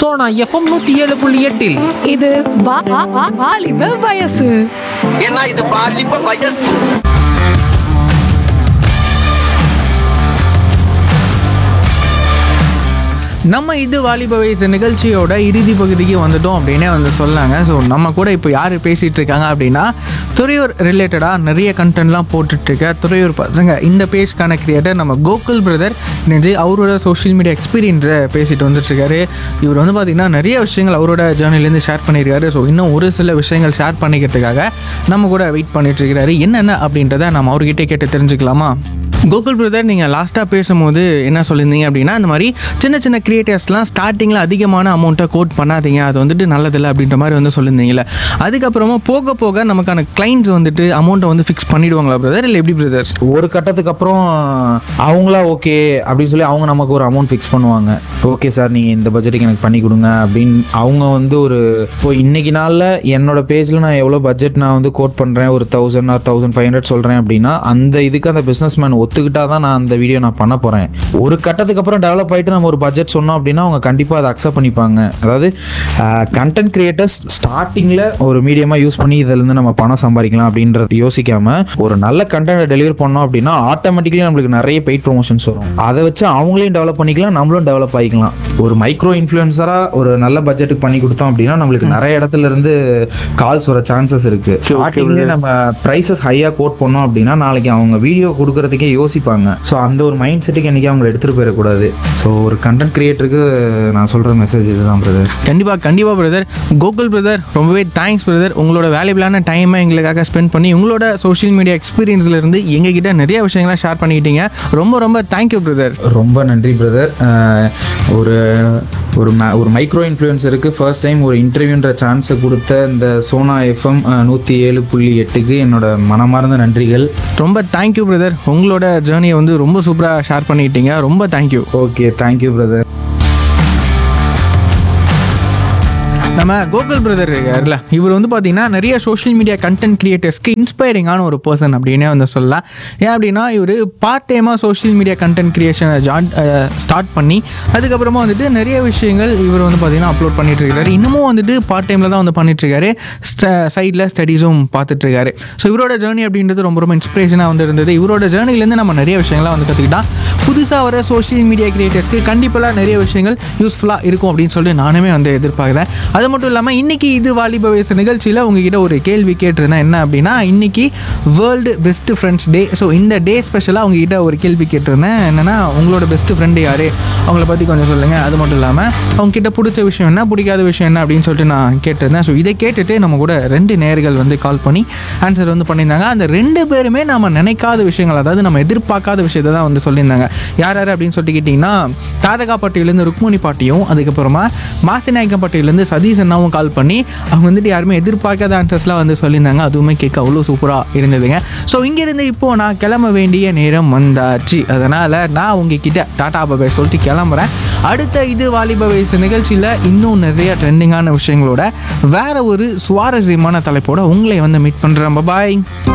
Sona FM நூத்தி ஏழு புள்ளி எட்டில் இது வா- வா- வா- வாலிப வயசு ஏன்னா இது பாலிப்ப வயசு நம்ம இது வாலிப வயசு நிகழ்ச்சியோட இறுதி பகுதிக்கு வந்துட்டோம் அப்படின்னே வந்து சொல்லாங்க ஸோ நம்ம கூட இப்போ யார் பேசிகிட்டு இருக்காங்க அப்படின்னா துறையூர் ரிலேட்டடாக நிறைய கண்டென்ட்லாம் போட்டுட்ருக்க துறையூர் பசங்க இந்த பேஜ்க்கான கிரியேட்டர் நம்ம கோகுல் பிரதர் இன்னைக்கு அவரோட சோஷியல் மீடியா எக்ஸ்பீரியன்ஸை பேசிட்டு வந்துட்டுருக்காரு இவர் வந்து பார்த்திங்கன்னா நிறைய விஷயங்கள் அவரோட ஜேர்னிலேருந்து ஷேர் பண்ணியிருக்காரு ஸோ இன்னும் ஒரு சில விஷயங்கள் ஷேர் பண்ணிக்கிறதுக்காக நம்ம கூட வெயிட் பண்ணிட்டு இருக்காரு என்னென்ன அப்படின்றத நம்ம அவர்கிட்ட கேட்டு தெரிஞ்சுக்கலாமா கோகுல் பிரதர் நீங்கள் லாஸ்ட்டாக பேசும்போது என்ன சொல்லியிருந்தீங்க அப்படின்னா இந்த மாதிரி சின்ன சின்ன கிரியேட்டர்ஸ்லாம் ஸ்டார்டிங்கில் அதிகமான அமௌண்ட்டை கோட் பண்ணாதீங்க அது வந்துட்டு நல்லதில்லை அப்படின்ற மாதிரி வந்து சொல்லியிருந்தீங்கல்ல அதுக்கப்புறமா போக போக நமக்கான கிளைண்ட்ஸ் வந்துட்டு அமௌண்ட்டை வந்து ஃபிக்ஸ் பண்ணிடுவாங்களா பிரதர் இல்லை எப்படி பிரதர் ஒரு கட்டத்துக்கு அப்புறம் அவங்களா ஓகே அப்படின்னு சொல்லி அவங்க நமக்கு ஒரு அமௌண்ட் ஃபிக்ஸ் பண்ணுவாங்க ஓகே சார் நீங்கள் இந்த பட்ஜெட்டுக்கு எனக்கு பண்ணி கொடுங்க அப்படின்னு அவங்க வந்து ஒரு இப்போ இன்னைக்கு நாளில் என்னோட பேஜில் நான் எவ்வளோ பட்ஜெட் நான் வந்து கோட் பண்ணுறேன் ஒரு thousand or thousand five hundred சொல்கிறேன் அப்படின்னா அந்த இதுக்கு அந்த பிஸ்னஸ் மேன் ஒத்துக்கிட்டா தான் நான் அந்த வீடியோ நான் பண்ண போகிறேன் ஒரு கட்டத்துக்கு அப்புறம் டெவலப் ஆகிட்டு நம்ம ஒரு பட்ஜெட் சொன்னோம் அப்படின்னா அவங்க கண்டிப்பாக அதை அக்செப்ட் பண்ணிப்பாங்க அதாவது கண்டென்ட் கிரியேட்டர்ஸ் ஸ்டார்டிங்கில் ஒரு மீடியமாக யூஸ் பண்ணி இதுலேருந்து நம்ம பணம் சம்பாதிக்கலாம் அப்படின்றது யோசிக்காம ஒரு நல்ல கண்டென்ட் டெலிவரி பண்ணோம் அப்படின்னா ஆட்டோமேட்டிக்கலி நம்மளுக்கு நிறைய பெய்ட் ப்ரொமோஷன்ஸ் வரும் அதை வச்சு அவங்களையும் டெவலப் பண்ணிக்கலாம் நம்மளும் டெவலப் ஆகிக்கலாம் ஒரு மைக்ரோ இன்ஃப்ளூயன்சராக ஒரு நல்ல பட்ஜெட்டுக்கு பண்ணி கொடுத்தோம் அப்படின்னா நம்மளுக்கு நிறைய இடத்துல இருந்து கால்ஸ் வர சான்சஸ் இருக்கு ஸ்டார்டிங்லேயே நம்ம ப்ரைஸஸ் ஹையாக கோட் பண்ணோம் அப்படின்னா நாளைக்கு அவங்க வீடியோ கொடுக்கறதுக்கே யோசிப்பாங்க ஸோ அந்த ஒரு மைண்ட் செட்டுக்கு என்னைக்கு அவங்க எடுத்துகிட்டு போயிடக்கூடாது ஸோ ஒரு கண்டென்ட் கிரியேட்டருக்கு நான் சொல்கிற மெசேஜ் இதுதான் பிரதர் கண்டிப்பாக கண்டிப்பாக பிரதர் கோகுல் பிரதர் ரொம்பவே தேங்க்ஸ் பிரதர் உங்களோட வேல்யூபிளான டைமை எங்களுக்காக ஸ்பெண்ட் பண்ணி உங்களோட சோஷியல் மீடியா எக்ஸ்பீரியன்ஸ்லேருந்து எங்ககிட்ட நிறைய விஷயங்களை ஷேர் பண்ணிக்கிட்டீங்க ரொம்ப ரொம்ப தேங்க்யூ பிரதர் ரொம்ப நன்றி பிரதர் ஒரு ஒரு ம- ஒரு மைக்ரோ இன்ஃப்ளூயன்சருக்கு ஃபர்ஸ்ட் டைம் ஒரு இன்டர்வியூன்ற சான்ஸை கொடுத்த இந்த சோனா எஃப்எம் நூற்றி ஏழு புள்ளி எட்டுக்கு என்னோட மனமார்ந்த நன்றிகள் ரொம்ப தேங்க்யூ பிரதர் உங்களோட ஜேர்னியை வந்து ரொம்ப சூப்பராக ஷேர் பண்ணிக்கிட்டீங்க ரொம்ப தேங்க்யூ ஓகே தேங்க்யூ பிரதர் நம்ம கோகுல் பிரதர் இருக்கார்ல இவர் வந்து பார்த்தீங்கன்னா நிறைய சோஷியல் மீடியா கண்டென்ட் கிரியேட்டர்ஸ்க்கு இன்ஸ்பைரிங்கான ஒரு பர்சன் அப்படின்னே வந்து சொல்லலாம் ஏன் அப்படின்னா இவர் பார்ட் டைமாக சோஷியல் மீடியா கண்டென்ட் கிரியேஷனை ஜாயின் ஸ்டார்ட் பண்ணி அதுக்கப்புறமா வந்துட்டு நிறைய விஷயங்கள் இவர் வந்து பார்த்தீங்கன்னா அப்லோட் பண்ணிட்டு இருக்காரு இன்னமும் வந்துட்டு பார்ட் டைமில் தான் வந்து பண்ணிட்டு இருக்காரு சைடில் ஸ்டடீஸும் பார்த்துட்டு இருக்காரு ஸோ இவரோட ஜேர்னி அப்படின்றது ரொம்ப ரொம்ப இன்ஸ்பிரேஷனாக வந்து இருந்தது இவரோட ஜேர்னிலேருந்து நம்ம நிறைய விஷயங்கள்லாம் வந்து கற்றுக்கிட்டோம் புதுசாக வர சோஷியல் மீடியா கிரியேட்டர்ஸ்க்கு கண்டிப்பாக நிறைய விஷயங்கள் யூஸ்ஃபுல்லாக இருக்கும் அப்படின்னு சொல்லி நானுமே வந்து எதிர்பார்க்குறேன் அது மட்டும் இல்லாமல் இன்னைக்கு இது வாலிப வயசு நிகழ்ச்சியில் உங்ககிட்ட ஒரு கேள்வி கேட்டிருந்தேன் என்ன அப்படின்னா இன்னைக்கு world best friends day so இந்த டே ஸ்பெஷலாக உங்ககிட்ட ஒரு கேள்வி கேட்டிருந்தேன் என்னன்னா உங்களோட பெஸ்ட் ஃப்ரெண்டு யார் அவங்கள பற்றி கொஞ்சம் சொல்லுங்கள் அது மட்டும் இல்லாமல் அவங்க கிட்ட பிடிச்ச விஷயம் என்ன பிடிக்காத விஷயம் என்ன அப்படின்னு சொல்லிட்டு நான் கேட்டிருந்தேன் ஸோ இதை கேட்டுட்டு நம்ம கூட ரெண்டு நேர்கள் வந்து கால் பண்ணி ஆன்சர் வந்து பண்ணியிருந்தாங்க அந்த ரெண்டு பேருமே நம்ம நினைக்காத விஷயங்கள் அதாவது நம்ம எதிர்பார்க்காத விஷயத்தை தான் வந்து சொல்லியிருந்தாங்க யார் யார் அப்படின்னு சொல்லிட்டு கேட்டிங்கன்னா தாதகாப்பட்டியிலேருந்து ருக்மணி பாட்டியும் அதுக்கப்புறமா மாசிநாயக்கம்பட்டியிலேருந்து சதீஷ் அண்ணாவும் கால் பண்ணி அவங்க வந்துட்டு யாருமே எதிர்பார்க்காத ஆன்சர்ஸ்லாம் வந்து சொல்லியிருந்தாங்க அதுவுமே கேட்க அவ்வளோ சூப்பராக இருந்ததுங்க ஸோ இங்கேருந்து இப்போது நான் கிளம்ப வேண்டிய நேரம் வந்தாச்சு அதனால் நான் உங்ககிட்ட டாடா பாபாய் சொல்லிட்டு கிளம்புறேன் அடுத்த இது வாலிப வயசு நிகழ்ச்சியில் இன்னும் நிறைய ட்ரெண்டிங்கான விஷயங்களோட வேற ஒரு சுவாரஸ்யமான தலைப்போட உங்களை வந்து மீட் பண்ணுறேன் பாய்